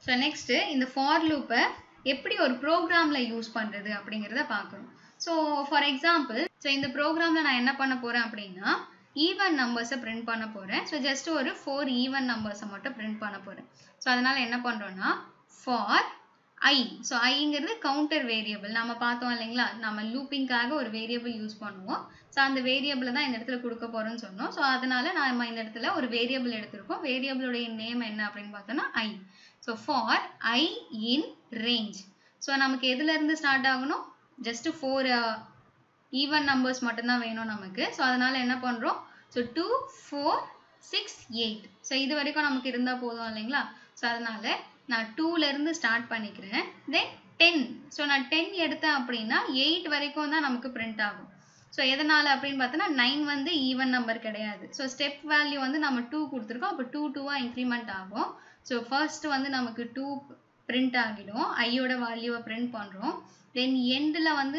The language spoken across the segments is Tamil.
ஸோ நெக்ஸ்ட்டு இந்த ஃபார் லூப்பை எப்படி ஒரு ப்ரோக்ராமில் யூஸ் பண்ணுறது அப்படிங்கிறத பார்க்கணும் ஸோ ஃபார் எக்ஸாம்பிள் ஸோ இந்த ப்ரோக்ராமில் நான் என்ன பண்ண போகிறேன் அப்படின்னா ஈவன் நம்பர்ஸை பிரிண்ட் பண்ண போகிறேன் ஸோ ஜஸ்ட் ஒரு ஃபோர் ஈவன் நம்பர்ஸை மட்டும் பிரிண்ட் பண்ண போகிறேன் ஸோ அதனால் என்ன பண்ணுறோன்னா ஃபார் ஐ ஸோ ஐங்கிறது கவுண்டர் வேரியபிள் நம்ம பார்த்தோம் இல்லைங்களா நம்ம லூப்பிங்காக ஒரு வேரியபிள் யூஸ் பண்ணுவோம் ஸோ அந்த வேரியபிளை தான் இந்த இடத்துல கொடுக்க போகிறோம்னு சொன்னோம் ஸோ அதனால நம்ம இந்த இடத்துல ஒரு வேரியபிள் எடுத்திருக்கோம் வேரியபிளுடைய நேம் என்ன அப்படின்னு பார்த்தோன்னா i so for i in range so நமக்கு எதுலேருந்து ஸ்டார்ட் ஆகணும் ஜஸ்ட் ஃபோர் ஈவன் நம்பர்ஸ் மட்டும்தான் வேணும் நமக்கு ஸோ அதனால என்ன பண்ணுறோம் so two four six eight so இது வரைக்கும் நமக்கு இருந்தால் போதும் இல்லைங்களா ஸோ அதனால நான் டூலேருந்து ஸ்டார்ட் பண்ணிக்கிறேன் தென் டென் ஸோ நான் டென் எடுத்தேன் அப்படின்னா எயிட் வரைக்கும் தான் நமக்கு பிரிண்ட் ஆகும் ஸோ எதனால் அப்படின்னு பார்த்தோன்னா நைன் வந்து ஈவன் நம்பர் கிடையாது ஸோ ஸ்டெப் வேல்யூ வந்து நம்ம டூ கொடுத்துருக்கோம் அப்போ டூ டூவாக இன்க்ரிமெண்ட் ஆகும் ஸோ ஃபர்ஸ்ட் வந்து நமக்கு டூ பிரிண்ட் ஆகிடும் ஐயோட வேல்யூவை பிரிண்ட் பண்ணுறோம் தென் எண்டில் வந்து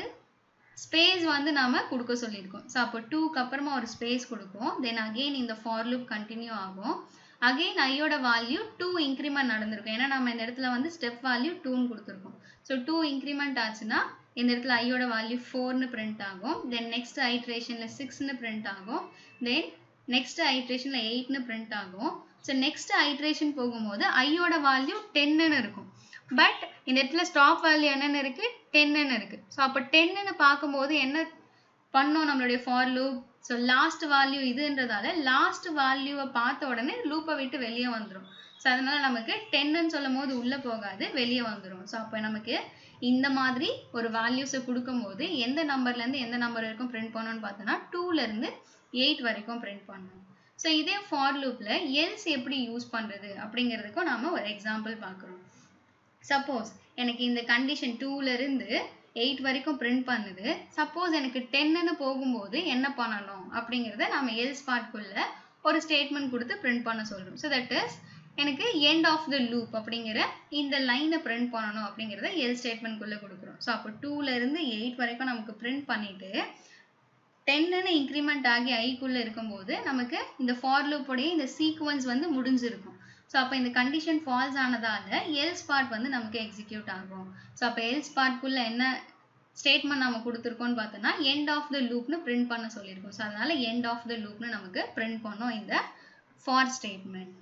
ஸ்பேஸ் வந்து நாம கொடுக்க சொல்லியிருக்கோம் ஸோ அப்போ டூக்கு அப்புறமா ஒரு ஸ்பேஸ் கொடுக்கும் தென் அகெயின் இந்த ஃபார் லூப் கண்டினியூ ஆகும் அகெயின் ஐயோட வேல்யூ டூ இன்க்ரிமெண்ட் நடந்திருக்கும் ஏன்னா நம்ம இந்த இடத்துல வந்து ஸ்டெப் வேல்யூ டூன்னு கொடுத்துருக்கோம் ஸோ டூ இன்க்ரிமெண்ட் ஆச்சுன்னா இந்த இடத்துல ஐயோட வேல்யூ ஃபோர்னு பிரிண்ட் ஆகும் தென் நெக்ஸ்ட் ஐட்ரேஷனில் சிக்ஸ்னு பிரிண்ட் ஆகும் தென் நெக்ஸ்ட் ஐட்ரேஷனில் எயிட்னு பிரிண்ட் ஆகும் ஸோ நெக்ஸ்ட் ஐட்ரேஷன் போகும்போது ஐயோட வேல்யூ டென்னுன்னு இருக்கும் பட் இந்த இடத்துல ஸ்டாப் வேல்யூ என்னென்னு இருக்கு டென்னுன்னு இருக்கு ஸோ அப்போ டென்னுன்னு பார்க்கும்போது என்ன பண்ணோம் நம்மளுடைய for loop so last value இதுன்றதால லாஸ்ட் வேல்யூவை பார்த்த உடனே லூப்பை விட்டு வெளியே வந்துடும் ஸோ அதனால நமக்கு டென்னுன்னு சொல்லும் போது உள்ளே போகாது வெளியே வந்துடும் ஸோ அப்போ நமக்கு இந்த மாதிரி ஒரு வேல்யூஸை கொடுக்கும்போது எந்த நம்பர்லேருந்து எந்த நம்பர் வரைக்கும் பிரிண்ட் பண்ணணும்னு பார்த்தோன்னா டூலேருந்து எயிட் வரைக்கும் பிரிண்ட் பண்ணணும் ஸோ இதே ஃபார் லூப்பில் எல்ஸ் எப்படி யூஸ் பண்ணுறது அப்படிங்கிறதுக்கும் நாம் ஒரு எக்ஸாம்பிள் பார்க்குறோம் சப்போஸ் எனக்கு இந்த கண்டிஷன் டூலேருந்து எயிட் வரைக்கும் பிரிண்ட் பண்ணுது சப்போஸ் எனக்கு டென்னுன்னு போகும்போது என்ன பண்ணணும் அப்படிங்கிறத நம்ம எல்ஸ் பார்ட்குள்ள ஒரு ஸ்டேட்மெண்ட் கொடுத்து பிரிண்ட் பண்ண சொல்கிறோம் ஸோ தட் இஸ் எனக்கு எண்ட் ஆஃப் த லூப் அப்படிங்கிற இந்த லைனை பிரிண்ட் பண்ணணும் அப்படிங்கிறத எல் ஸ்டேட்மெண்ட்குள்ளே கொடுக்குறோம் ஸோ அப்போ டூலேருந்து எயிட் வரைக்கும் நமக்கு பிரிண்ட் பண்ணிவிட்டு டென்னுன்னு இன்க்ரிமெண்ட் ஆகி ஐக்குள்ளே இருக்கும்போது நமக்கு இந்த ஃபார் லூப்போடைய இந்த சீக்வன்ஸ் வந்து முடிஞ்சிருக்கும் ஸோ அப்போ இந்த கண்டிஷன் ஃபால்ஸ் ஆனதால எல்ஸ் பார்ட் வந்து நமக்கு எக்ஸிக்யூட் ஆகும் ஸோ அப்போ எல்ஸ் பார்ட்குள்ளே என்ன ஸ்டேட்மெண்ட் நம்ம கொடுத்துருக்கோம்னு பார்த்தோன்னா எண்ட் ஆஃப் த லூப்னு பிரிண்ட் பண்ண சொல்லியிருக்கோம் ஸோ அதனால எண்ட் ஆஃப் த லூப்னு நமக்கு பிரிண்ட் பண்ணோம் இந்த ஃபார் ஸ்டேட்மெண்ட்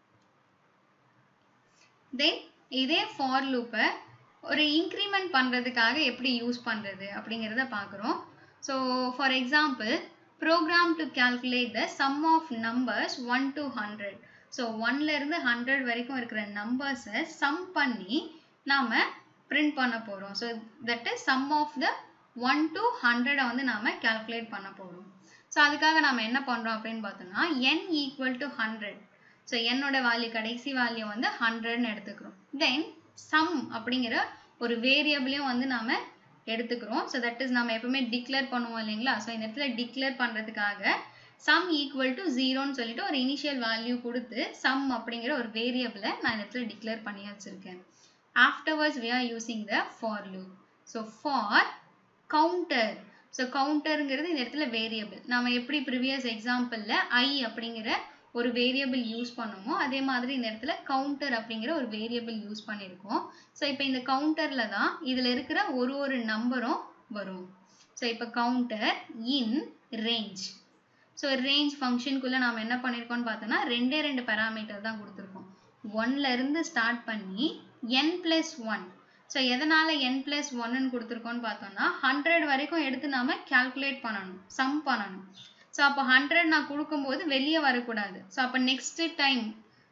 தென் இதே ஃபார் லூப்பை ஒரு இன்க்ரிமெண்ட் பண்ணுறதுக்காக எப்படி யூஸ் பண்ணுறது அப்படிங்கிறத பார்க்குறோம் so for example program to calculate the sum of numbers one to hundred so ஒன்லேருந்து ஹண்ட்ரட் வரைக்கும் இருக்கிற நம்பர்ஸை சம் பண்ணி நாம் பிரிண்ட் பண்ண போகிறோம் so that is sum of the one to ஹண்ட்ரடை வந்து நாம் கேல்குலேட் பண்ண போகிறோம் ஸோ அதுக்காக நாம் என்ன பண்ணுறோம் அப்படின்னு பார்த்தோம்னா n equal to hundred so என்னோட வேல்யூ கடைசி வேல்யூ வந்து ஹண்ட்ரட்னு எடுத்துக்கிறோம் தென் சம் அப்படிங்கிற ஒரு வேரியபிளையும் வந்து நாம் எடுத்துக்கிறோம் ஸோ தட் இஸ் நம்ம எப்பவுமே டிக்ளேர் பண்ணுவோம் இல்லைங்களா ஸோ இந்த இடத்துல டிக்ளேர் பண்ணுறதுக்காக சம் ஈக்குவல் டு ஜீரோன்னு சொல்லிட்டு ஒரு இனிஷியல் வேல்யூ கொடுத்து சம் அப்படிங்கிற ஒரு வேரியபிளை நான் இந்த இடத்துல டிக்ளேர் பண்ணி வச்சிருக்கேன் afterwards we are using the for loop so for counter so கவுண்டருங்கிறது இந்த இடத்துல வேரியபிள் நம்ம எப்படி ப்ரிவியஸ் எக்ஸாம்பிளில் ஐ அப்படிங்கிற ஒரு வேரியபிள் யூஸ் பண்ணுமோ அதே மாதிரி இந்த இடத்துல கவுண்டர் அப்படிங்கிற ஒரு வேரியபிள் யூஸ் பண்ணியிருக்கோம் ஸோ இப்போ இந்த கவுண்டரில் தான் இதில் இருக்கிற ஒரு ஒரு நம்பரும் வரும் ஸோ இப்போ counter in range so range ஃபங்க்ஷனுக்குள்ளே நாம் என்ன பண்ணியிருக்கோம்னு பார்த்தோன்னா ரெண்டே ரெண்டு பேராமீட்டர் தான் கொடுத்துருக்கோம் ஒன்லேருந்து ஸ்டார்ட் பண்ணி என் ப்ளஸ் ஒன் ஸோ எதனால் என் ப்ளஸ் ஒன்னு கொடுத்துருக்கோம்னு பார்த்தோம்னா ஹண்ட்ரட் வரைக்கும் எடுத்து நாம் கால்குலேட் பண்ணணும் சம் பண்ணணும் ஸோ அப்போ ஹண்ட்ரட் நான் கொடுக்கும்போது வெளியே வரக்கூடாது ஸோ அப்போ நெக்ஸ்ட்டு டைம்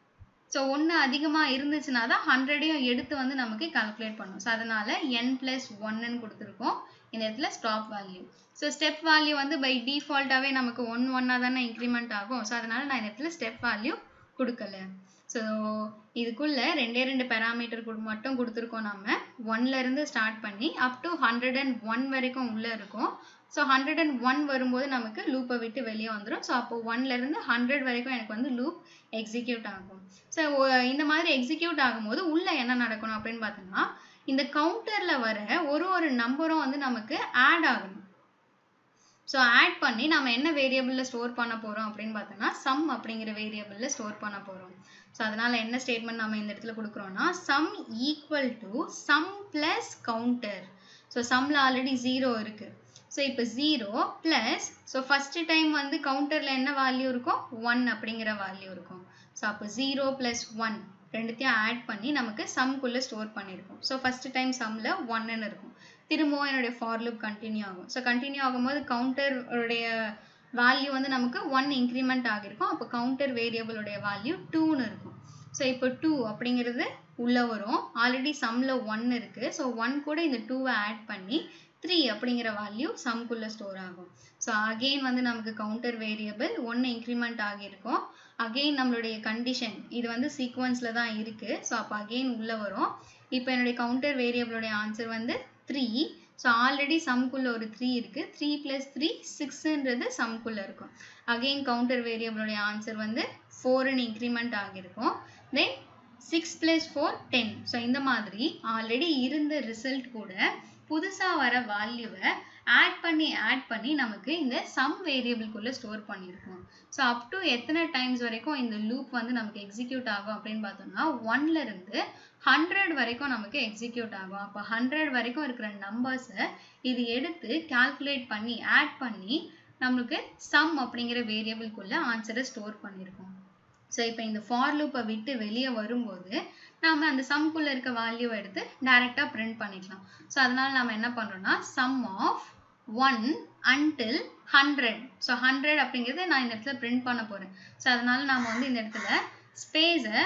ஸோ ஒன்று அதிகமாக இருந்துச்சுன்னா தான் ஹண்ட்ரடையும் எடுத்து வந்து நமக்கு கால்குலேட் பண்ணும் ஸோ அதனால் என் ப்ளஸ் ஒன்னுன்னு கொடுத்துருக்கோம் இந்த இடத்துல stop value so step value வந்து பை டிஃபால்ட்டாகவே நமக்கு ஒன் ஒன்னாக தானே இன்க்ரிமெண்ட் ஆகும் ஸோ அதனால் நான் இந்த இடத்துல ஸ்டெப் வேல்யூ கொடுக்கல ஸோ இதுக்குள்ளே ரெண்டே ரெண்டு பேராமீட்டர் மட்டும் கொடுத்துருக்கோம் நம்ம ஒன்லேருந்து ஸ்டார்ட் பண்ணி up to hundred and one வரைக்கும் உள்ளே இருக்கும் ஸோ ஹண்ட்ரட் அண்ட் ஒன் வரும்போது நமக்கு லூப்பை விட்டு வெளியே வந்துடும் ஸோ அப்போ ஒன்லேருந்து ஹண்ட்ரட் வரைக்கும் எனக்கு வந்து லூப் எக்ஸிக்யூட் ஆகும் ஸோ இந்த மாதிரி எக்ஸிக்யூட் ஆகும்போது உள்ளே என்ன நடக்கணும் அப்படின்னு பார்த்தோம்னா இந்த கவுண்டரில் வர ஒரு ஒரு நம்பரும் வந்து நமக்கு ஆட் ஆகணும் ஸோ ஆட் பண்ணி நம்ம என்ன வேரியபிளில் ஸ்டோர் பண்ண போகிறோம் அப்படின்னு பார்த்தோம்னா சம் அப்படிங்கிற வேரியபிளில் ஸ்டோர் பண்ண போகிறோம் ஸோ அதனால என்ன ஸ்டேட்மெண்ட் நம்ம இந்த இடத்துல கொடுக்குறோம்னா sum equal to sum plus counter so சம்மில் ஆல்ரெடி ஜீரோ இருக்குது ஸோ இப்போ zero plus so first time வந்து கவுண்டரில் என்ன வேல்யூ இருக்கும் ஒன் அப்படிங்கிற வேல்யூ இருக்கும் ஸோ அப்போ ஜீரோ ப்ளஸ் ஒன் ரெண்டுத்தையும் ஆட் பண்ணி நமக்கு சம்குள்ளே ஸ்டோர் பண்ணியிருக்கோம் ஸோ ஃபஸ்ட்டு டைம் சம்மில் ஒன்னுன்னு இருக்கும் திரும்பவும் என்னுடைய ஃபார் லூப் கண்டினியூ ஆகும் ஸோ கண்டினியூ ஆகும்போது கவுண்டருடைய வேல்யூ வந்து நமக்கு ஒன் இன்க்ரிமெண்ட் ஆகிருக்கும் அப்போ கவுண்டர் வேரியபிளுடைய வேல்யூ டூன்னு இருக்கும் ஸோ இப்போ டூ அப்படிங்கிறது உள்ளே வரும் ஆல்ரெடி சம்மில் ஒன் இருக்குது ஸோ ஒன் கூட இந்த டூவை ஆட் பண்ணி த்ரீ அப்படிங்கிற வேல்யூ சம்குள்ளே ஸ்டோர் ஆகும் ஸோ அகெயின் வந்து நமக்கு கவுண்டர் வேரியபிள் ஒன்று இன்க்ரிமெண்ட் ஆகியிருக்கும் அகெயின் நம்மளுடைய கண்டிஷன் இது வந்து சீக்வன்ஸில் தான் இருக்குது ஸோ அப்போ அகெயின் உள்ளே வரும் இப்போ என்னுடைய கவுண்டர் வேரியபிளுடைய ஆன்சர் வந்து த்ரீ ஸோ ஆல்ரெடி சம்குள்ளே ஒரு த்ரீ இருக்குது த்ரீ ப்ளஸ் த்ரீ சிக்ஸுன்றது சம்குள்ளே இருக்கும் அகெயின் கவுண்டர் வேரியபிளுடைய ஆன்சர் வந்து ஃபோருன்னு இன்க்ரிமெண்ட் ஆகியிருக்கும் then six plus four ten so இந்த மாதிரி ஆல்ரெடி இருந்த ரிசல்ட் கூட புதுசாக வர வேல்யூவை ஆட் பண்ணி ஆட் பண்ணி நமக்கு இந்த சம் வேரியபிள்குள்ளே ஸ்டோர் பண்ணியிருக்கோம் ஸோ அப் டு எத்தனை டைம்ஸ் வரைக்கும் இந்த லூப் வந்து நமக்கு எக்ஸிக்யூட் ஆகும் அப்படின்னு பார்த்தோம்னா ஒன்லேருந்து ஹண்ட்ரட் வரைக்கும் நமக்கு எக்ஸிக்யூட் ஆகும் அப்போ ஹண்ட்ரட் வரைக்கும் இருக்கிற நம்பர்ஸை இது எடுத்து கால்குலேட் பண்ணி ஆட் பண்ணி நம்மளுக்கு சம் அப்படிங்கிற வேரியபிள்குள்ளே ஆன்சரை ஸ்டோர் பண்ணியிருக்கோம் ஸோ இப்போ இந்த ஃபார் லூப்பை விட்டு வெளியே வரும்போது நாம அந்த சம்குள்ளே இருக்க வேல்யூவை எடுத்து டைரெக்டாக பிரிண்ட் பண்ணிக்கலாம் ஸோ அதனால நம்ம என்ன பண்ணுறோம்னா sum of one until hundred so hundred அப்படிங்கிறது நான் இந்த இடத்துல பிரிண்ட் பண்ண போகிறேன் ஸோ அதனால நாம வந்து இந்த இடத்துல ஸ்பேஸை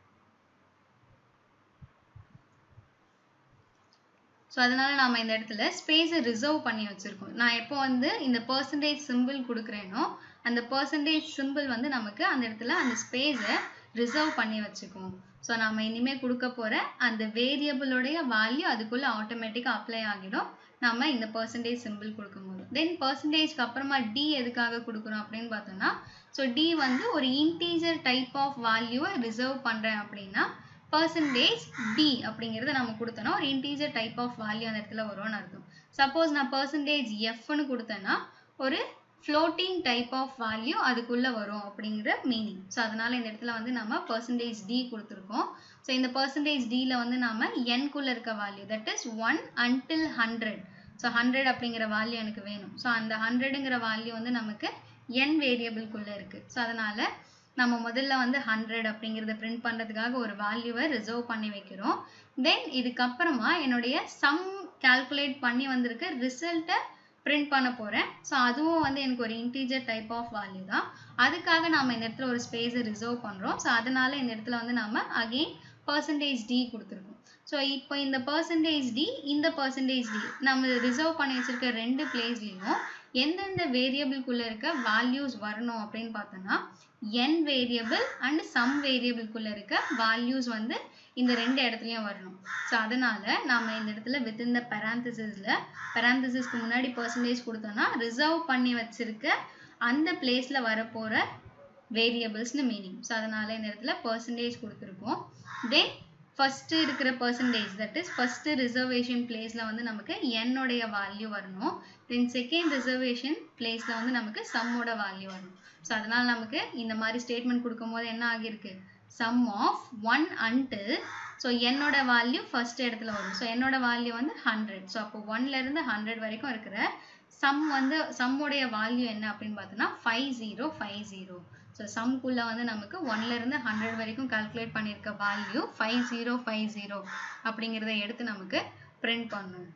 ஸோ அதனால நாம இந்த இடத்துல ஸ்பேஸை ரிசர்வ் பண்ணி வச்சுருக்கோம் நான் எப்போ வந்து இந்த பர்சன்டேஜ் சிம்பிள் கொடுக்குறேனோ அந்த பர்சன்டேஜ் சிம்பிள் வந்து நமக்கு அந்த இடத்துல அந்த ஸ்பேஸை ரிசர்வ் பண்ணி வச்சுக்குவோம் ஸோ நம்ம இனிமேல் கொடுக்க போகிற அந்த வேரியபிளோடைய வேல்யூ அதுக்குள்ளே ஆட்டோமேட்டிக்காக அப்ளை ஆகிடும் நம்ம இந்த பர்சன்டேஜ் சிம்பிள் கொடுக்கும்போது தென் பர்சன்டேஜ்க்கு அப்புறமா டி எதுக்காக கொடுக்குறோம் அப்படின்னு பார்த்தோம்னா ஸோ டி வந்து ஒரு இன்டீஜர் டைப் ஆஃப் வேல்யூவை ரிசர்வ் பண்ணுறேன் அப்படின்னா பர்சன்டேஜ் டி அப்படிங்கிறத நம்ம கொடுத்தோன்னா ஒரு இன்டீஜர் டைப் ஆஃப் வேல்யூ அந்த இடத்துல வரும்னு அர்த்தம் சப்போஸ் நான் பர்சன்டேஜ் எஃப்னு கொடுத்தேன்னா ஒரு ஃப்ளோட்டிங் டைப் ஆஃப் வேல்யூ அதுக்குள்ளே வரும் அப்படிங்கிற மீனிங் ஸோ அதனால் இந்த இடத்துல வந்து நம்ம பர்சன்டேஜ் டி கொடுத்துருக்கோம் ஸோ இந்த பர்சன்டேஜ் டியில் வந்து நாம என்குள்ளே இருக்க value that is one until hundred so hundred அப்படிங்கிற வேல்யூ எனக்கு வேணும் ஸோ அந்த ஹண்ட்ரடுங்கிற வேல்யூ வந்து நமக்கு என் வேரியபிள்குள்ளே இருக்குது ஸோ அதனால் நம்ம முதல்ல வந்து ஹண்ட்ரட் அப்படிங்கிறத பிரிண்ட் பண்ணுறதுக்காக ஒரு வேல்யூவை ரிசர்வ் பண்ணி வைக்கிறோம் தென் இதுக்கப்புறமா என்னுடைய சம் கால்குலேட் பண்ணி வந்திருக்க ரிசல்ட்டை பிரிண்ட் பண்ண போகிறேன் ஸோ அதுவும் வந்து எனக்கு ஒரு இன்டீஜர் டைப் ஆஃப் வேல்யூ தான் அதுக்காக நாம் இந்த இடத்துல ஒரு ஸ்பேஸை ரிசர்வ் பண்ணுறோம் ஸோ அதனால இந்த இடத்துல வந்து நம்ம அகெயின் பர்சன்டேஜ் டி கொடுத்துருக்கோம் ஸோ இப்போ இந்த பர்சன்டேஜ் டி இந்த பர்சன்டேஜ் டி நம்ம ரிசர்வ் பண்ணி வச்சிருக்க ரெண்டு பிளேஸ்லையும் எந்தெந்த வேரியபிள்குள்ளே இருக்க வேல்யூஸ் வரணும் அப்படின்னு பார்த்தோன்னா என் வேரியபிள் அண்ட் சம் வேரியபிள்குள்ளே இருக்க வேல்யூஸ் வந்து இந்த ரெண்டு இடத்துலையும் வரணும் ஸோ அதனால நாம இந்த இடத்துல வித் இந்த பெராந்தசிஸில் பெராந்தசிஸ்க்கு முன்னாடி பர்சன்டேஜ் கொடுத்தோம்னா ரிசர்வ் பண்ணி வச்சிருக்க அந்த பிளேஸில் வரப்போகிற வேரியபிள்ஸ்னு மீனிங் ஸோ அதனால இந்த இடத்துல பர்சன்டேஜ் கொடுத்துருக்கோம் தென் ஃபஸ்ட்டு இருக்கிற percentage that is first reservation பிளேஸில் வந்து நமக்கு என்னுடைய வேல்யூ வரணும் தென் செகண்ட் ரிசர்வேஷன் பிளேஸில் வந்து நமக்கு சம்மோட வேல்யூ வரணும் ஸோ அதனால் நமக்கு இந்த மாதிரி ஸ்டேட்மெண்ட் கொடுக்கும்போது என்ன ஆகியிருக்கு sum of one until so என்னோட வேல்யூ ஃபர்ஸ்ட் இடத்துல வரும் ஸோ என்னோட வேல்யூ வந்து ஹண்ட்ரட் ஸோ அப்போ ஒன்லேருந்து ஹண்ட்ரட் வரைக்கும் இருக்கிற சம் வந்து சம்முடைய வேல்யூ என்ன அப்படின்னு பார்த்தோன்னா five zero five zero so சம்குள்ளே வந்து நமக்கு ஒன்லேருந்து ஹண்ட்ரட் வரைக்கும் கால்குலேட் பண்ணியிருக்க value five zero five zero அப்படிங்கிறத எடுத்து நமக்கு பிரிண்ட் பண்ணணும்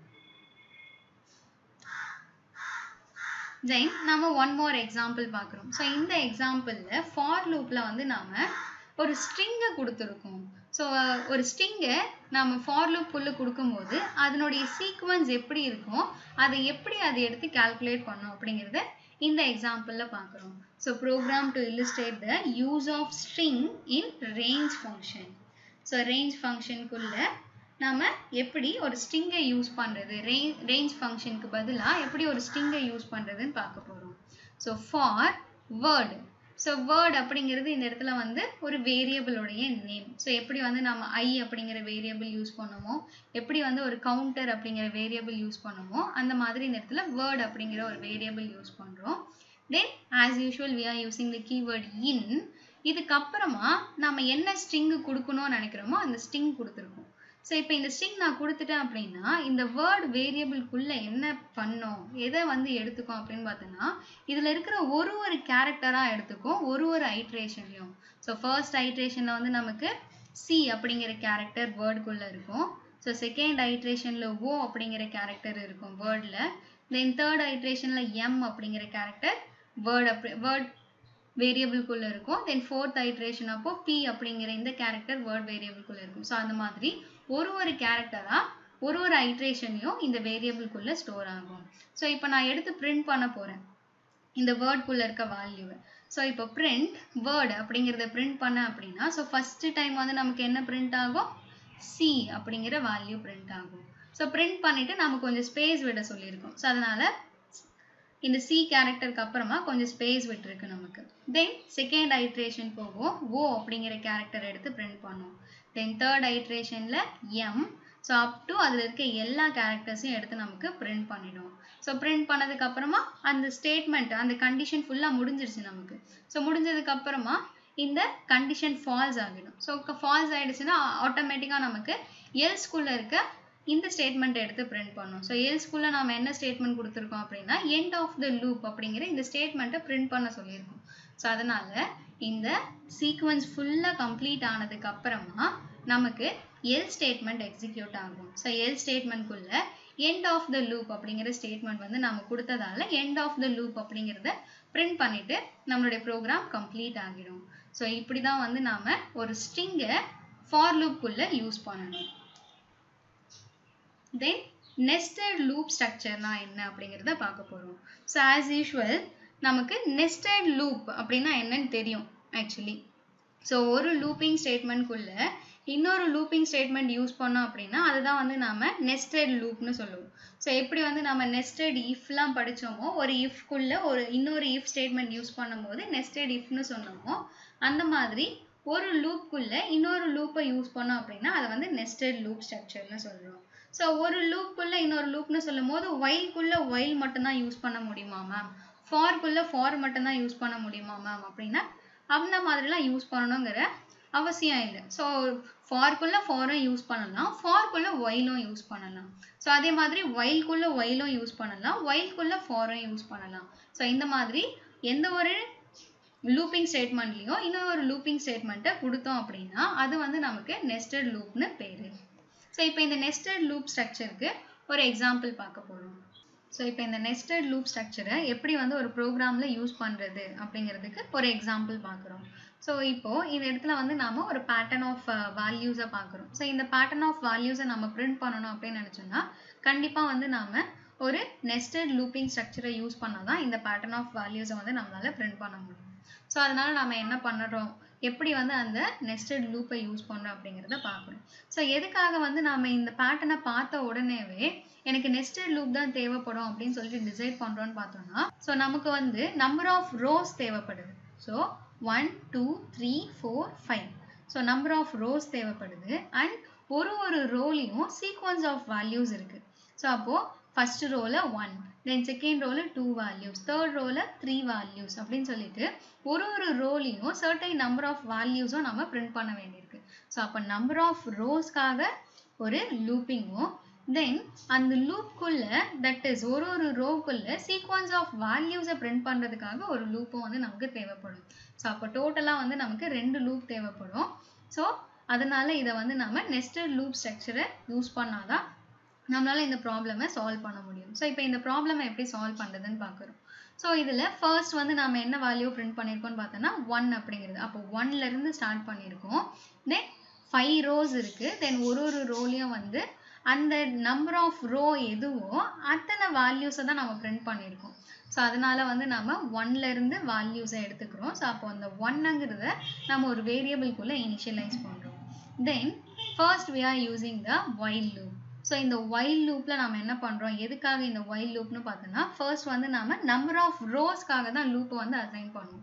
தென் நம்ம ஒன் மோர் எக்ஸாம்பிள் பார்க்குறோம் ஸோ இந்த எக்ஸாம்பிளில் ஃபார் லூப்பில் வந்து நாம் ஒரு ஸ்ட்ரிங்கை கொடுத்துருக்கோம் ஸோ ஒரு ஸ்ட்ரிங்கை நம்ம ஃபார் லூப்புக்குள்ளே கொடுக்கும்போது அதனுடைய சீக்வன்ஸ் எப்படி இருக்கும் அதை எப்படி அதை எடுத்து கால்குலேட் பண்ணோம் அப்படிங்கிறத இந்த எக்ஸாம்பிளில் பார்க்குறோம் so program to illustrate the use of string in range function so range ஃபங்க்ஷனுக்குள்ளே நம்ம எப்படி ஒரு ஸ்ட்ரிங்கை யூஸ் பண்ணுறது ரேஞ்ச் ரேஞ்ச் ஃபங்க்ஷனுக்கு பதிலாக எப்படி ஒரு ஸ்ட்ரிங்கை யூஸ் பண்ணுறதுன்னு பார்க்க போகிறோம் so for word so word அப்படிங்கிறது இந்த இடத்துல வந்து ஒரு வேரியபிளோடைய நேம் ஸோ எப்படி வந்து நம்ம ஐ அப்படிங்கிற வேரியபிள் யூஸ் பண்ணுமோ எப்படி வந்து ஒரு கவுண்டர் அப்படிங்கிற வேரியபிள் யூஸ் பண்ணுமோ அந்த மாதிரி இந்த இடத்துல வேர்ட் அப்படிங்கிற ஒரு வேரியபிள் யூஸ் பண்ணுறோம் then as usual we are using the keyword in இதுக்கப்புறமா நம்ம என்ன ஸ்ட்ரிங்கு கொடுக்கணும்னு நினைக்கிறோமோ அந்த ஸ்ட்ரிங் கொடுத்துருக்கோம் ஸோ இப்போ இந்த ஸ்ட்ரிங் நான் கொடுத்துட்டேன் அப்படின்னா இந்த வேர்ட் வேரியபிள்குள்ளே என்ன பண்ணோம் எதை வந்து எடுத்துக்கும் அப்படின்னு பார்த்தோன்னா இதில் இருக்கிற ஒரு ஒரு கேரக்டராக எடுத்துக்கும் ஒரு ஒரு ஐட்ரேஷன்லையும் ஸோ ஃபர்ஸ்ட் ஐட்ரேஷனில் வந்து நமக்கு சி அப்படிங்கிற கேரக்டர் வேர்டுக்குள்ளே இருக்கும் ஸோ செகண்ட் ஐட்ரேஷனில் ஓ அப்படிங்கிற கேரக்டர் இருக்கும் வேர்டில் தென் தேர்ட் ஐட்ரேஷனில் எம் அப்படிங்கிற கேரக்டர் வேர்ட் அப்படி வேர்ட் வேரியபிள்குள்ளே இருக்கும் தென் ஃபோர்த் ஐட்ரேஷன் அப்போ பி அப்படிங்கிற இந்த கேரக்டர் வேர்ட் வேரியபிள்குள்ளே இருக்கும் ஸோ அந்த மாதிரி ஒரு ஒரு கேரக்டராக ஒரு ஒரு ஐட்ரேஷன்லையும் இந்த வேரியபிள்குள்ளே ஸ்டோர் ஆகும் ஸோ இப்போ நான் எடுத்து பிரிண்ட் பண்ண போகிறேன் இந்த வேர்ட்குள்ளே இருக்க வேல்யூவை ஸோ இப்போ பிரிண்ட் வேர்டு அப்படிங்கிறத பிரிண்ட் பண்ண அப்படின்னா ஸோ ஃபஸ்ட்டு டைம் வந்து நமக்கு என்ன பிரிண்ட் ஆகும் சி அப்படிங்கிற வேல்யூ பிரிண்ட் ஆகும் ஸோ பிரிண்ட் பண்ணிவிட்டு நம்ம கொஞ்சம் ஸ்பேஸ் விட சொல்லியிருக்கோம் ஸோ அதனால் இந்த சி கேரக்டருக்கு அப்புறமா கொஞ்சம் ஸ்பேஸ் விட்டுருக்கு நமக்கு தென் செகண்ட் ஐட்ரேஷன் போகும் ஓ அப்படிங்கிற கேரக்டர் எடுத்து பிரிண்ட் பண்ணும் then third iteration m so up to அதில் இருக்க எல்லா கேரக்டர்ஸையும் எடுத்து நமக்கு பிரிண்ட் பண்ணிடும் ஸோ பிரிண்ட் பண்ணதுக்கு அப்புறமா அந்த ஸ்டேட்மெண்ட் அந்த கண்டிஷன் ஃபுல்லாக முடிஞ்சிருச்சு நமக்கு ஸோ முடிஞ்சதுக்கு அப்புறமா இந்த கண்டிஷன் ஃபால்ஸ் ஆகிடும் ஸோ ஃபால்ஸ் ஆகிடுச்சுன்னா ஆட்டோமேட்டிக்காக நமக்கு எல்ஸ்குள்ளே இருக்க இந்த ஸ்டேட்மெண்ட் எடுத்து பிரிண்ட் பண்ணும் ஸோ எல்ஸ்குள்ளே நம்ம என்ன ஸ்டேட்மெண்ட் கொடுத்துருக்கோம் அப்படின்னா எண்ட் ஆஃப் த லூப் அப்படிங்கிற இந்த ஸ்டேட்மெண்ட்டை பிரிண்ட் பண்ண சொல்லியிருக்கோம் ஸோ அதனால் இந்த சீக்வன்ஸ் ஃபுல்லாக கம்ப்ளீட் ஆனதுக்கு அப்புறமா நமக்கு எல் ஸ்டேட்மெண்ட் எக்ஸிக்யூட் ஆகும் ஸோ எல் ஸ்டேட்மெண்ட்குள்ள எண்ட் ஆஃப் த லூப் அப்படிங்கிற ஸ்டேட்மெண்ட் வந்து நம்ம கொடுத்ததால எண்ட் ஆஃப் த லூப் அப்படிங்கிறத பிரிண்ட் பண்ணிட்டு நம்மளுடைய ப்ரோக்ராம் கம்ப்ளீட் ஆகிடும் ஸோ இப்படி தான் வந்து நாம ஒரு ஸ்ட்ரிங்கை ஃபார் லூப்குள்ள யூஸ் பண்ணணும் தென் நெஸ்டட் லூப் ஸ்ட்ரக்சர்னா என்ன அப்படிங்கிறத பார்க்க போகிறோம் ஸோ ஆஸ் யூஷுவல் நமக்கு நெஸ்டட் லூப் அப்படின்னா என்னன்னு தெரியும் ஆக்சுவலி ஸோ ஒரு லூப்பிங் ஸ்டேட்மெண்ட்குள்ள இன்னொரு லூப்பிங் ஸ்டேட்மெண்ட் யூஸ் பண்ணோம் அப்படின்னா அதுதான் வந்து நாம நெஸ்டட் லூப்னு சொல்லுவோம் ஸோ எப்படி வந்து நம்ம நெஸ்டட் இஃப்லாம் படித்தோமோ ஒரு இஃப்குள்ள ஒரு இன்னொரு இஃப் ஸ்டேட்மெண்ட் யூஸ் பண்ணும்போது நெஸ்டட் இஃப்னு சொன்னோமோ அந்த மாதிரி ஒரு லூப்குள்ள இன்னொரு லூப்பை யூஸ் பண்ணோம் அப்படின்னா அதை வந்து நெஸ்டட் லூப் ஸ்ட்ரக்சர்னு சொல்கிறோம் ஸோ ஒரு லூப்புக்குள்ள இன்னொரு லூப்னு சொல்லும் போது ஒயில்குள்ள ஒயில் மட்டும்தான் யூஸ் பண்ண முடியுமா மேம் ஃபார்க்குள்ள ஃபார் மட்டும்தான் யூஸ் பண்ண முடியுமா மேம் அப்படின்னா அந்த மாதிரிலாம் யூஸ் பண்ணணுங்கிற அவசியம் இல்லை ஸோ ஃபார்க்குள்ள ஃபாரும் யூஸ் பண்ணலாம் ஃபார்க்குள்ள ஒயிலும் யூஸ் பண்ணலாம் ஸோ அதே மாதிரி ஒயில்குள்ள ஒயிலும் யூஸ் பண்ணலாம் ஒயில்குள்ள ஃபாரும் யூஸ் பண்ணலாம் ஸோ இந்த மாதிரி எந்த ஒரு லூப்பிங் ஸ்டேட்மெண்ட்லையும் இன்னொரு லூப்பிங் ஸ்டேட்மெண்ட்டை கொடுத்தோம் அப்படின்னா அது வந்து நமக்கு நெஸ்டட் லூப்னு பேர் ஸோ இப்போ இந்த நெஸ்டட் லூப் ஸ்ட்ரக்சருக்கு ஒரு எக்ஸாம்பிள் பார்க்க போகிறோம் ஸோ இப்போ இந்த நெஸ்டட் லூப் ஸ்ட்ரக்சரை எப்படி வந்து ஒரு ப்ரோக்ராமில் யூஸ் பண்ணுறது அப்படிங்கிறதுக்கு ஒரு எக்ஸாம்பிள் பார்க்குறோம் ஸோ இப்போது இந்த இடத்துல வந்து நாம ஒரு பேட்டர்ன் ஆஃப் வேல்யூஸை பார்க்குறோம் ஸோ இந்த பேட்டர்ன் ஆஃப் வேல்யூஸை நம்ம பிரிண்ட் பண்ணணும் அப்படின்னு நினச்சோம்னா கண்டிப்பாக வந்து நாம ஒரு நெஸ்டட் லூப்பிங் ஸ்ட்ரக்சரை யூஸ் பண்ணால் தான் இந்த பேட்டர்ன் ஆஃப் வேல்யூஸை வந்து நம்மளால பிரிண்ட் பண்ண முடியும் ஸோ அதனால நாம என்ன பண்ணுறோம் எப்படி வந்து அந்த நெஸ்டட் லூப்பை யூஸ் பண்ணுறோம் அப்படிங்கிறத பார்க்குறோம் ஸோ எதுக்காக வந்து நாம இந்த பேட்டர்னை பார்த்த உடனேவே எனக்கு நெஸ்டட் லூப் தான் தேவைப்படும் அப்படின்னு சொல்லிட்டு டிசைட் பண்ணுறோன்னு பார்த்தோம்னா ஸோ நமக்கு வந்து நம்பர் ஆஃப் ரோஸ் தேவைப்படுது so one two three four five so number of rows தேவைப்படுது அண்ட் ஒரு ஒரு ரோலையும் சீக்வன்ஸ் ஆஃப் வேல்யூஸ் இருக்குது ஸோ அப்போது ஃபர்ஸ்ட் ரோவில் ஒன் தென் செகண்ட் ரோவில் டூ வேல்யூஸ் தேர்ட் ரோவில் த்ரீ வேல்யூஸ் அப்படின்னு சொல்லிட்டு ஒரு ஒரு ரோலையும் சர்டைன் நம்பர் ஆஃப் வேல்யூஸும் நம்ம பிரிண்ட் பண்ண வேண்டியிருக்கு ஸோ அப்போ நம்பர் ஆஃப் ரோஸ்க்காக ஒரு லூப்பிங்கும் தென் அந்த லூப்குள்ள தட் இஸ் ஒரு ஒரு ரோக்குள்ள சீக்வன்ஸ் ஆஃப் வேல்யூஸை பிரிண்ட் பண்ணுறதுக்காக ஒரு லூப்பும் வந்து நமக்கு தேவைப்படும் ஸோ அப்போ டோட்டலாக வந்து நமக்கு ரெண்டு லூப் தேவைப்படும் ஸோ அதனால இதை வந்து நம்ம நெஸ்டட் லூப் ஸ்ட்ரக்சரை யூஸ் பண்ணாதான் நம்மளால இந்த ப்ராப்ளமை சால்வ் பண்ண முடியும் ஸோ இப்போ இந்த ப்ராப்ளமை எப்படி சால்வ் பண்ணுறதுன்னு பார்க்குறோம் ஸோ இதில் ஃபர்ஸ்ட் வந்து நம்ம என்ன வேல்யூ பிரிண்ட் பண்ணியிருக்கோம்னு பார்த்தோன்னா ஒன் அப்படிங்கிறது அப்போ ஒன்லேருந்து ஸ்டார்ட் பண்ணியிருக்கோம் தென் ஃபைவ் ரோஸ் இருக்குது தென் ஒரு ஒரு ரோலையும் வந்து அந்த நம்பர் ஆஃப் ரோ எதுவோ அத்தனை வேல்யூஸை தான் நம்ம பிரிண்ட் பண்ணியிருக்கோம் ஸோ அதனால வந்து நம்ம ஒன்லேருந்து வேல்யூஸை எடுத்துக்கிறோம் ஸோ அப்போ அந்த ஒன்னுங்கிறத நம்ம ஒரு வேரியபிள்குள்ளே இனிஷியலைஸ் பண்ணுறோம் then first we are using the while loop so இந்த வைல் லூப்பில் நம்ம என்ன பண்ணுறோம் எதுக்காக இந்த வைல் லூப்னு பார்த்தோன்னா ஃபர்ஸ்ட் வந்து நம்ம நம்பர் ஆஃப் ரோஸ்க்காக தான் லூப்பை வந்து அசைன் பண்ணுவோம்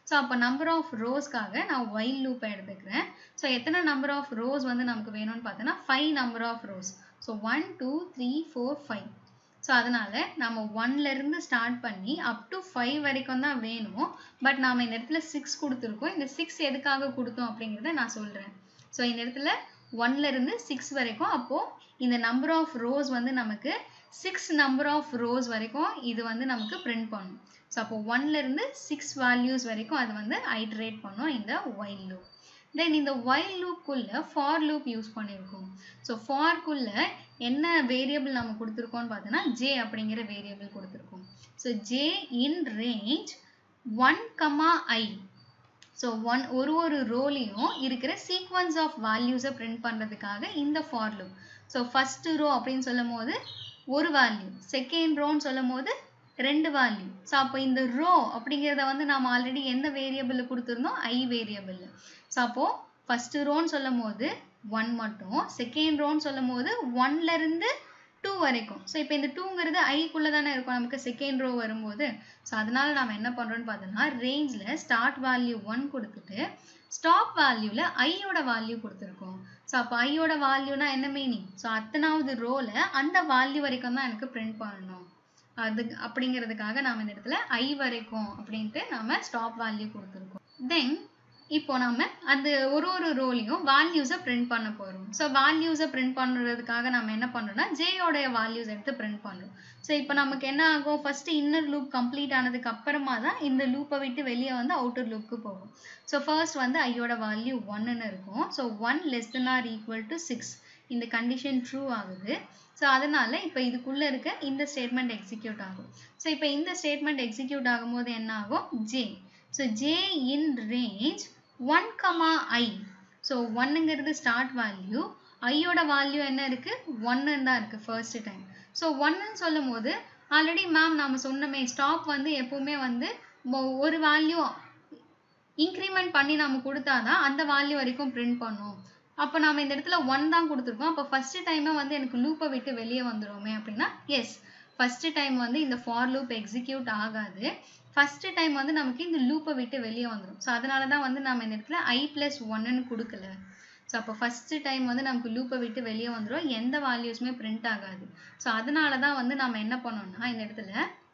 ஸோ அப்போ நம்பர் ஆஃப் ரோஸ்க்காக நான் ஒயில் லூப்பை எடுத்துக்கிறேன் ஸோ எத்தனை நம்பர் ஆஃப் ரோஸ் வந்து நமக்கு வேணும்னு பார்த்தோன்னா five number of rows so one two three four five so அதனால நம்ம ஒன்லேருந்து ஸ்டார்ட் பண்ணி அப் டு ஃபைவ் வரைக்கும் தான் வேணும் பட் நாம் இந்த இடத்துல சிக்ஸ் கொடுத்துருக்கோம் இந்த சிக்ஸ் எதுக்காக கொடுத்தோம் அப்படிங்கிறத நான் சொல்கிறேன் ஸோ இந்த இடத்துல ஒன்லேருந்து சிக்ஸ் வரைக்கும் அப்போது இந்த நம்பர் ஆஃப் ரோஸ் வந்து நமக்கு சிக்ஸ் நம்பர் ஆஃப் ரோஸ் வரைக்கும் இது வந்து நமக்கு பிரிண்ட் பண்ணும் ஸோ அப்போ ஒன்லேருந்து சிக்ஸ் வேல்யூஸ் வரைக்கும் அது வந்து ஐட்ரேட் பண்ணும் இந்த ஒயில் லூப் தென் இந்த ஒயில் லூப்குள்ளே ஃபார் லூப் யூஸ் பண்ணியிருக்கோம் ஸோ ஃபார்க்குள்ளே என்ன வேரியபிள் நம்ம கொடுத்துருக்கோம்னு பார்த்தோன்னா ஜே அப்படிங்கிற வேரியபிள் கொடுத்துருக்கோம் so J in range one comma I so one ஒரு ஒரு ரோலையும் இருக்கிற சீக்வன்ஸ் ஆஃப் வேல்யூஸை பிரிண்ட் பண்ணுறதுக்காக இந்த for loop so first row அப்படின்னு சொல்லும் போது ஒரு வேல்யூ செகண்ட் ரோன்னு சொல்லும் போது ரெண்டு வேல்யூ ஸோ அப்போ இந்த ரோ அப்படிங்கிறத வந்து நாம் ஆல்ரெடி எந்த வேரியபிளில் கொடுத்துருந்தோம் ஐ வேரியபிளில் ஸோ அப்போது ஃபஸ்ட்டு ரோன்னு சொல்லும் போது ஒன் மட்டும் செகண்ட் ரோன்னு சொல்லும் போது ஒன்லேருந்து டூ வரைக்கும் ஸோ இப்போ இந்த டூங்கிறது ஐக்குள்ளே தானே இருக்கும் நமக்கு செகண்ட் ரோ வரும்போது ஸோ அதனால நம்ம என்ன பண்ணுறோம்னு பார்த்தோம்னா ரேஞ்சில் ஸ்டார்ட் வேல்யூ ஒன் கொடுத்துட்டு ஸ்டாப் வேல்யூவில் ஐயோட வேல்யூ கொடுத்துருக்கோம் ஸோ அப்போ ஐயோட வேல்யூனா என்ன மீனிங் ஸோ அத்தனாவது ரோவில் அந்த வேல்யூ வரைக்கும் தான் எனக்கு பிரிண்ட் பண்ணணும் அது அப்படிங்கிறதுக்காக நாம் இந்த இடத்துல ஐ வரைக்கும் அப்படின்ட்டு நாம ஸ்டாப் வேல்யூ கொடுத்துருக்கோம் தென் இப்போ நம்ம அந்த ஒரு ஒரு ரோலையும் வேல்யூஸை பிரிண்ட் பண்ண போகிறோம் ஸோ வேல்யூஸை பிரிண்ட் பண்ணுறதுக்காக நம்ம என்ன பண்ணுறோம்னா ஜேயோடைய வேல்யூஸ் எடுத்து பிரிண்ட் பண்ணுறோம் ஸோ இப்போ நமக்கு என்ன ஆகும் ஃபர்ஸ்ட் இன்னர் லூப் கம்ப்ளீட் ஆனதுக்கு அப்புறமா தான் இந்த லூப்பை விட்டு வெளியே வந்து அவுட்டர் லூப்புக்கு போகும் ஸோ ஃபர்ஸ்ட் வந்து ஐயோட வேல்யூ ஒன்னுன்னு இருக்கும் so one less than or equal to six இந்த கண்டிஷன் ட்ரூ ஆகுது ஸோ அதனால இப்போ இதுக்குள்ளே இருக்க இந்த ஸ்டேட்மெண்ட் எக்ஸிக்யூட் ஆகும் ஸோ இப்போ இந்த ஸ்டேட்மெண்ட் எக்ஸிக்யூட் ஆகும்போது என்ன ஆகும் J so J in range one comma I so ஒன்னுங்கிறது ஸ்டார்ட் வேல்யூ ஐயோட வேல்யூ என்ன இருக்கு ஒன்னு தான் இருக்கு ஃபர்ஸ்ட் டைம் ஸோ ஒன்னுன்னு சொல்லும் போது ஆல்ரெடி மேம் நாம சொன்னமே ஸ்டாப் வந்து எப்பவுமே வந்து ஒரு வேல்யூ இன்க்ரிமெண்ட் பண்ணி நம்ம கொடுத்தாதான் அந்த வேல்யூ வரைக்கும் பிரிண்ட் பண்ணும் அப்போ நாம இந்த இடத்துல ஒன் தான் கொடுத்துருக்கோம் அப்போ ஃபர்ஸ்ட் டைமே வந்து எனக்கு லூப்பை விட்டு வெளியே வந்துருமே அப்படின்னா எஸ் ஃபர்ஸ்ட் டைம் வந்து இந்த ஃபார் லூப் எக்ஸிக்யூட் ஆகாது ஃபர்ஸ்ட் டைம் வந்து நமக்கு இந்த லூப்பை விட்டு வெளியே வந்துடும் ஸோ அதனால தான் வந்து நம்ம இந்த இடத்துல ஐ பிளஸ் ஒன்னு கொடுக்கல ஸோ அப்போ ஃபர்ஸ்ட் டைம் வந்து நமக்கு லூப்பை விட்டு வெளியே வந்துடும் எந்த வேல்யூஸுமே பிரிண்ட் ஆகாது ஸோ அதனால தான் வந்து நம்ம என்ன பண்ணோம்னா இந்த இடத்துல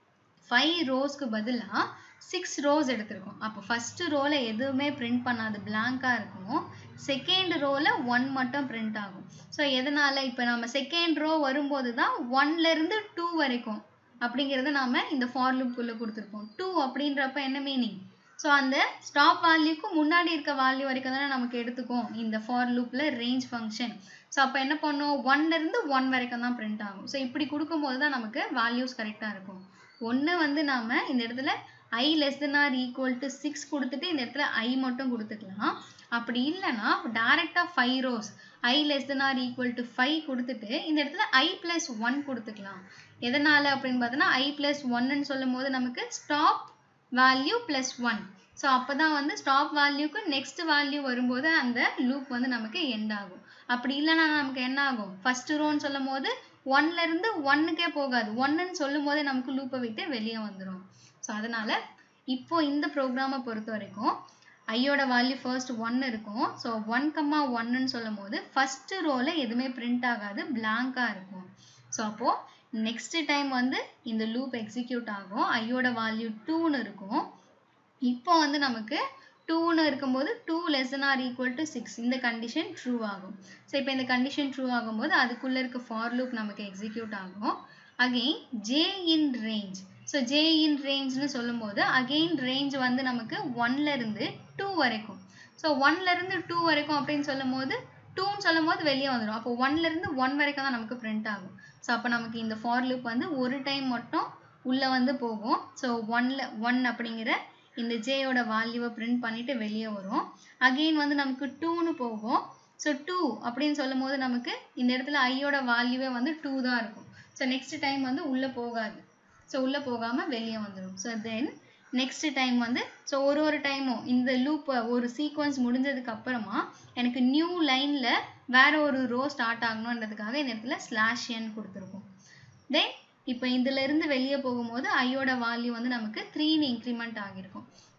ஃபைவ் ரோஸ்க்கு பதிலாக சிக்ஸ் ரோஸ் எடுத்திருக்கோம் அப்போ ஃபஸ்ட்டு ரோவில் எதுவுமே பிரிண்ட் பண்ணாது பிளாங்காக இருக்கும் செகண்ட் ரோவில் ஒன் மட்டும் பிரிண்ட் ஆகும் ஸோ எதனால் இப்போ நம்ம செகண்ட் ரோ வரும்போது தான் ஒன்லேருந்து டூ வரைக்கும் அப்படிங்கிறத நாம இந்த ஃபார் லூப்குள்ளே கொடுத்துருப்போம் டூ அப்படின்றப்ப என்ன மீனிங் ஸோ அந்த ஸ்டாப் வேல்யூக்கு முன்னாடி இருக்க வேல்யூ வரைக்கும் தானே நமக்கு எடுத்துக்கும் இந்த ஃபார் லூப்பில் ரேஞ்ச் ஃபங்க்ஷன் ஸோ அப்போ என்ன பண்ணும் ஒன்லேருந்து ஒன் வரைக்கும் தான் பிரிண்ட் ஆகும் ஸோ இப்படி கொடுக்கும்போது தான் நமக்கு வேல்யூஸ் கரெக்டாக இருக்கும் ஒன்று வந்து நாம் இந்த இடத்துல I less than or equal to six கொடுத்துட்டு இந்த இடத்துல ஐ மட்டும் கொடுத்துக்கலாம் அப்படி இல்லைன்னா டேரெக்டாக five rows I less than or equal to five கொடுத்துட்டு இந்த இடத்துல ஐ ப்ளஸ் ஒன் கொடுத்துக்கலாம் எதனால் அப்படின்னு பார்த்தோன்னா ஐ ப்ளஸ் ஒன்னு சொல்லும் போது நமக்கு stop value plus one so அப்போ தான் வந்து ஸ்டாப் வேல்யூக்கு நெக்ஸ்ட் வேல்யூ வரும்போது அந்த லூப் வந்து நமக்கு எண்ட் ஆகும் அப்படி இல்லைன்னா நமக்கு என்ன ஆகும் ஃபர்ஸ்ட் ரோன்னு சொல்லும் போது ஒன்லேருந்து ஒன்னுக்கே போகாது ஒன்னுன்னு சொல்லும் போதே நமக்கு லூப்பை விட்டு வெளியே வந்துடும் ஸோ அதனால் இப்போ இந்த ப்ரோக்ராமை பொறுத்த வரைக்கும் ஐயோட வேல்யூ ஃபர்ஸ்ட் ஒன் இருக்கும் ஸோ ஒன் கம்மா ஒன்னுன்னு சொல்லும் போது ஃபர்ஸ்ட் ரோவில் எதுவுமே பிரிண்ட் ஆகாது பிளாங்காக இருக்கும் ஸோ அப்போது நெக்ஸ்ட் டைம் வந்து இந்த லூப் எக்ஸிக்யூட் ஆகும் ஐயோட வேல்யூ டூன்னு இருக்கும் இப்போ வந்து நமக்கு டூன்னு இருக்கும்போது two less or equal to six இந்த கண்டிஷன் ட்ரூ ஆகும் ஸோ இப்போ இந்த கண்டிஷன் ட்ரூ ஆகும்போது அதுக்குள்ளே இருக்க ஃபார் லூப் நமக்கு எக்ஸிக்யூட் ஆகும் again J in range so J in ரேஞ்ச்னு சொல்லும்போது அகெயின் ரேஞ்ச் வந்து நமக்கு ஒன்லேருந்து டூ வரைக்கும் ஸோ ஒன்லேருந்து டூ வரைக்கும் அப்படின்னு சொல்லும் போது டூன்னு சொல்லும் போது வெளியே வந்துடும் அப்போ ஒன்லேருந்து ஒன் வரைக்கும் தான் நமக்கு பிரிண்ட் ஆகும் ஸோ அப்போ நமக்கு இந்த ஃபார் லூப் வந்து ஒரு டைம் மட்டும் உள்ளே வந்து போகும் ஸோ ஒன்ல ஒன் அப்படிங்கிற இந்த ஜேயோட வேல்யூவை பிரிண்ட் பண்ணிட்டு வெளியே வரும் அகெயின் வந்து நமக்கு டூன்னு போகும் ஸோ டூ அப்படின்னு சொல்லும் போது நமக்கு இந்த இடத்துல ஐயோட வேல்யூவே வந்து டூ தான் இருக்கும் ஸோ நெக்ஸ்ட் டைம் வந்து உள்ளே போகாது ஸோ உள்ளே போகாமல் வெளியே வந்துடும் ஸோ தென் நெக்ஸ்ட் டைம் வந்து ஸோ ஒரு ஒரு டைமும் இந்த லூப் ஒரு சீக்வன்ஸ் முடிஞ்சதுக்கு அப்புறமா எனக்கு நியூ லைனில் வேற ஒரு ரோ ஸ்டார்ட் ஆகணுன்றதுக்காக இந்த இடத்துல ஸ்லாஷ் என் கொடுத்துருக்கோம் தென் இப்போ இதுல இருந்து வெளியே போகும்போது ஐயோட வேல்யூ வந்து நமக்கு த்ரீன்னு இன்க்ரிமெண்ட் ஆகிருக்கும்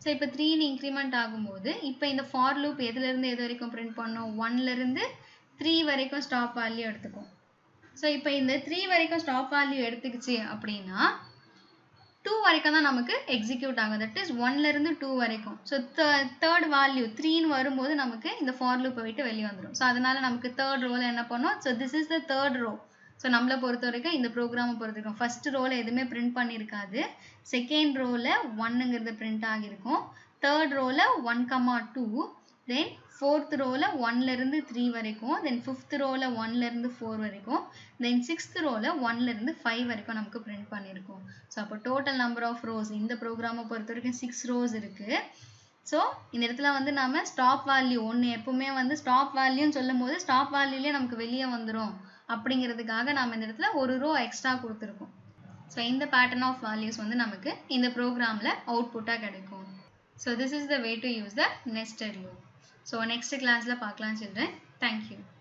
ஸோ இப்போ த்ரீன்னு இன்க்ரிமெண்ட் ஆகும்போது இப்போ இந்த ஃபார் லூப் எதுலேருந்து எது வரைக்கும் பிரிண்ட் பண்ணோம் ஒன்லேருந்து த்ரீ வரைக்கும் ஸ்டாப் வேல்யூ எடுத்துக்கும் ஸோ இப்போ இந்த த்ரீ வரைக்கும் ஸ்டாப் வேல்யூ எடுத்துக்கிச்சு அப்படின்னா டூ வரைக்கும் தான் நமக்கு எக்ஸிக்யூட் ஆகும் தட் இஸ் ஒன்லேருந்து டூ வரைக்கும் ஸோ தேர்ட் வேல்யூ த்ரீன்னு வரும்போது நமக்கு இந்த ஃபார் லூப்பை விட்டு வெளியே வந்துடும் ஸோ அதனால நமக்கு தேர்ட் ரோல என்ன பண்ணோம் so this is the third row so நம்மளை பொறுத்த வரைக்கும் இந்த ப்ரோக்ராமை பொறுத்த வரைக்கும் ஃபர்ஸ்ட் ரோல எதுவுமே பிரிண்ட் பண்ணியிருக்காது செகண்ட் ரோல ஒன்னுங்கிறது பிரிண்ட் ஆகியிருக்கும் தேர்ட் ரோல one comma two then fourth ரோல ஒன்லேருந்து த்ரீ வரைக்கும் தென் ஃபிஃப்த் ரோல ஒன்லேருந்து ஃபோர் வரைக்கும் தென் சிக்ஸ்த் ரோல ஒன்லேருந்து ஃபைவ் வரைக்கும் நமக்கு பிரிண்ட் பண்ணியிருக்கோம் ஸோ அப்போ டோட்டல் நம்பர் ஆஃப் ரோஸ் இந்த ப்ரோக்ராமை பொறுத்த வரைக்கும் சிக்ஸ் ரோஸ் இருக்குது ஸோ இந்த இடத்துல வந்து நாம ஸ்டாப் வேல்யூ ஒன்று எப்பவுமே வந்து ஸ்டாப் வேல்யூன்னு சொல்லும் போது ஸ்டாப் வேல்யூலேயே நமக்கு வெளியே வந்துடும் அப்படிங்கிறதுக்காக நம்ம இந்த இடத்துல ஒரு ரோ எக்ஸ்ட்ரா கொடுத்துருக்கோம் ஸோ இந்த பேட்டர்ன் ஆஃப் வேல்யூஸ் வந்து நமக்கு இந்த ப்ரோக்ராமில் அவுட்புட்டாக கிடைக்கும் so this is the way to use the nested loop so next கிளாஸில் பார்க்கலாம் சில்ட்ரன் தேங்க்யூ